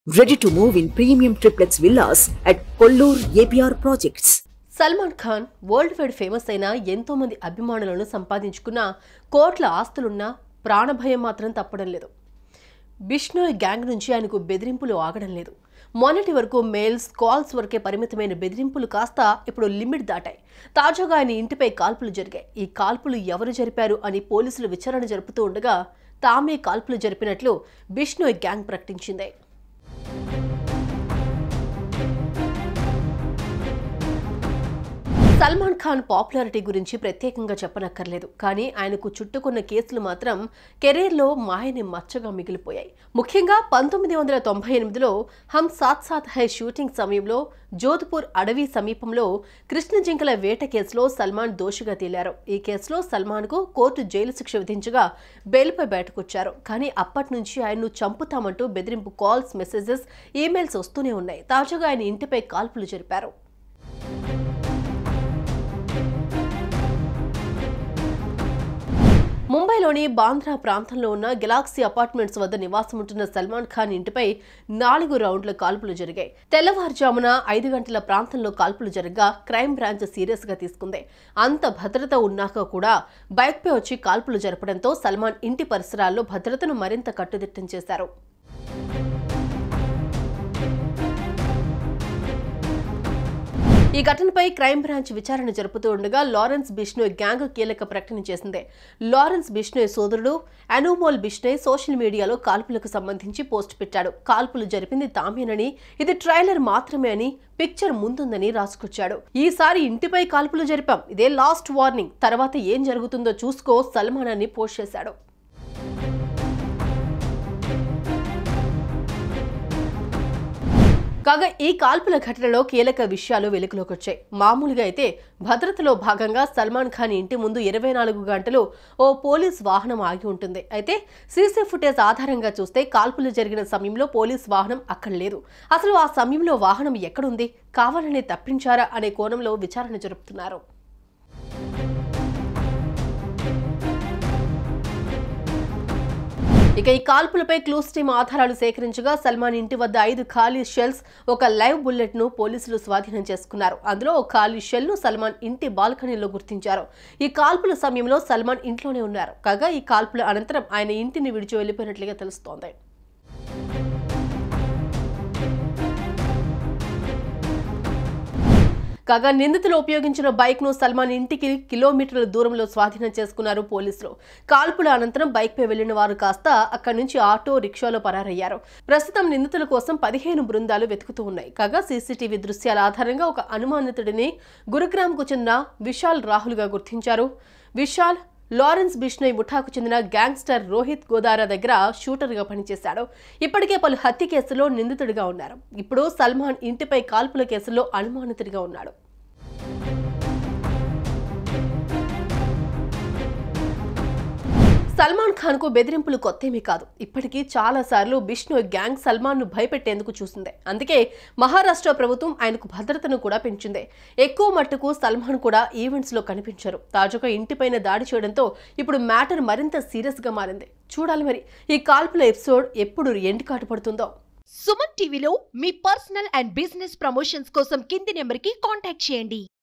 Ready to move in premium triplex villas at Kollur APR Projects. Salman Khan world wide famous అయిన ఎంతో మంది అభిమానులను సంపాదించుకున్న కోట్ల ఆస్తులున్న ప్రాణభయం మాత్రం తప్పడం లేదు బిష్ణోయ్ గ్యాంగ్ నుంచి ఆయనకు బెదిరింపులు ఆగడం లేదు మొన్నటి వరకు మెయిల్స్ కాల్స్ వరకే పరిమితమైన బెదిరింపులు కాస్త ఇప్పుడు లిమిట్ దాటాయి తాజాగా ఆయన ఇంటిపై కాల్పులు జరిగాయి ఈ కాల్పులు ఎవరు జరిపారు అని పోలీసులు విచారణ జరుపుతూ ఉండగా తామే కాల్పులు జరిపినట్లు బిష్ణోయ్ గ్యాంగ్ ప్రకటించింది సల్మాన్ ఖాన్ పాపులారిటీ గురించి ప్రత్యేకంగా చెప్పనక్కర్లేదు కానీ ఆయనకు చుట్టుకున్న కేసులు మాత్రం కెరీర్లో మాయని మచ్చగా మిగిలిపోయాయి ముఖ్యంగా పంతొమ్మిది వందల తొంభై ఎనిమిదిలో హమ్ సాత్ సాత్ హై షూటింగ్ సమయంలో జోధ్పూర్ అడవి సమీపంలో కృష్ణ జింకల వేట కేసులో సల్మాన్ దోషిగా తేలారు ఈ కేసులో సల్మాన్కు కోర్టు జైలు శిక్ష విధించగా బెయిల్పై బయటకొచ్చారు కానీ అప్పటి నుంచి ఆయన్ను చంపుతామంటూ బెదిరింపు కాల్స్ మెసేజెస్ ఈమెయిల్స్ వస్తూనే ఉన్నాయి తాజాగా ఆయన ఇంటిపై కాల్పులు జరిపారు ముంబైలోని బాంద్రా ప్రాంతంలో ఉన్న గెలాక్సీ అపార్ట్మెంట్స్ వద్ద నివాసం ఉంటున్న సల్మాన్ ఖాన్ ఇంటిపై నాలుగు రౌండ్ల కాల్పులు జరిగాయి తెల్లవారుజామున ఐదు గంటల ప్రాంతంలో కాల్పులు జరగగా క్రైమ్ బ్రాంచ్ సీరియస్ గా తీసుకుంది అంత భద్రత ఉన్నాక కూడా బైక్పై వచ్చి కాల్పులు జరపడంతో సల్మాన్ ఇంటి పరిసరాల్లో భద్రతను మరింత కట్టుదిట్టం చేశారు ఈ ఘటనపై క్రైమ్ బ్రాంచ్ విచారణ జరుపుతూ ఉండగా లారెన్స్ బిష్నోయ్ గ్యాంగ్ కీలక ప్రకటన చేసింది లారెన్స్ బిష్నోయ్ సోదరుడు అనూమోల్ బిష్నోయ్ సోషల్ మీడియాలో కాల్పులకు సంబంధించి పోస్ట్ పెట్టాడు కాల్పులు జరిపింది తామేనని ఇది ట్రైలర్ మాత్రమే అని పిక్చర్ ముందుందని రాసుకొచ్చాడు ఈసారి ఇంటిపై కాల్పులు జరిపాం ఇదే లాస్ట్ వార్నింగ్ తర్వాత ఏం జరుగుతుందో చూసుకో సల్మాన్ అని పోస్ట్ చేశాడు కాగా ఈ కాల్పుల ఘటనలో కీలక విషయాలు వెలుగులోకి వచ్చాయి మామూలుగా అయితే భద్రతలో భాగంగా సల్మాన్ ఖాన్ ఇంటి ముందు ఇరవై నాలుగు గంటలు ఓ పోలీస్ వాహనం ఆగి ఉంటుంది అయితే సీసీ ఫుటేజ్ ఆధారంగా చూస్తే కాల్పులు జరిగిన సమయంలో పోలీస్ వాహనం అక్కడ లేదు అసలు ఆ సమయంలో వాహనం ఎక్కడుంది కావాలని తప్పించారా అనే కోణంలో విచారణ జరుపుతున్నారు ఇక ఈ కాల్పులపై క్లూస్ టీమ్ ఆధారాలు సేకరించగా సల్మాన్ ఇంటి వద్ద ఐదు ఖాళీ షెల్స్ ఒక లైవ్ బుల్లెట్ ను పోలీసులు స్వాధీనం చేసుకున్నారు అందులో ఒక ఖాళీ షెల్ ను సల్మాన్ ఇంటి బాల్కనీలో గుర్తించారు ఈ కాల్పుల సమయంలో సల్మాన్ ఇంట్లోనే ఉన్నారు కాగా ఈ కాల్పుల అనంతరం ఆయన ఇంటిని విడిచి వెళ్లిపోయినట్లుగా తెలుస్తోంది కాగా నిందితులు ఉపయోగించిన బైక్ ను సల్మాన్ ఇంటికి కిలోమీటర్ల దూరంలో స్వాధీనం చేసుకున్నారు పోలీసులు కాల్పుల అనంతరం బైక్ పై వెళ్లిన వారు కాస్త అక్కడి నుంచి ఆటో రిక్షాలో పరారయ్యారు ప్రస్తుతం నిందితుల కోసం పదిహేను బృందాలు వెతుకుతూ ఉన్నాయి కాగా సీసీటీవీ దృశ్యాల ఆధారంగా ఒక అనుమానితుడిని గురుగ్రామ్కు చెందిన విశాల్ రాహుల్ గా గుర్తించారు విశాల్ లారెన్స్ బిష్నోయ్ ముఠాకు చెందిన గ్యాంగ్స్టర్ రోహిత్ గోదారా దగ్గర షూటర్గా పనిచేశాడు ఇప్పటికే పలు హత్య కేసులో నిందితుడిగా ఉన్నారు ఇప్పుడు సల్మాన్ ఇంటిపై కాల్పుల కేసులో అనుమానితుడిగా ఉన్నాడు సల్మాన్ ఖాన్ కు బెదిరింపులు కొత్తేమీ కాదు ఇప్పటికీ చాలా సార్లు బిష్ణోయ్ గ్యాంగ్ సల్మాన్ ను భయపెట్టేందుకు చూసింది అందుకే మహారాష్ట్ర ప్రభుత్వం ఆయనకు భద్రతను కూడా పెంచింది ఎక్కువ మట్టుకు సల్మాన్ కూడా ఈవెంట్స్ లో కనిపించారు తాజాగా ఇంటిపైన దాడి చేయడంతో ఇప్పుడు మ్యాటర్ మరింత సీరియస్ గా మారింది చూడాలి మరి ఈ కాల్పుల ఎపిసోడ్ ఎప్పుడు ఎండ్ కాటు పడుతుందో సుమన్ టీవీలో మీ పర్సనల్ అండ్ బిజినెస్ ప్రమోషన్స్ కోసం కింది నెంబర్కి కాంటాక్ట్ చేయండి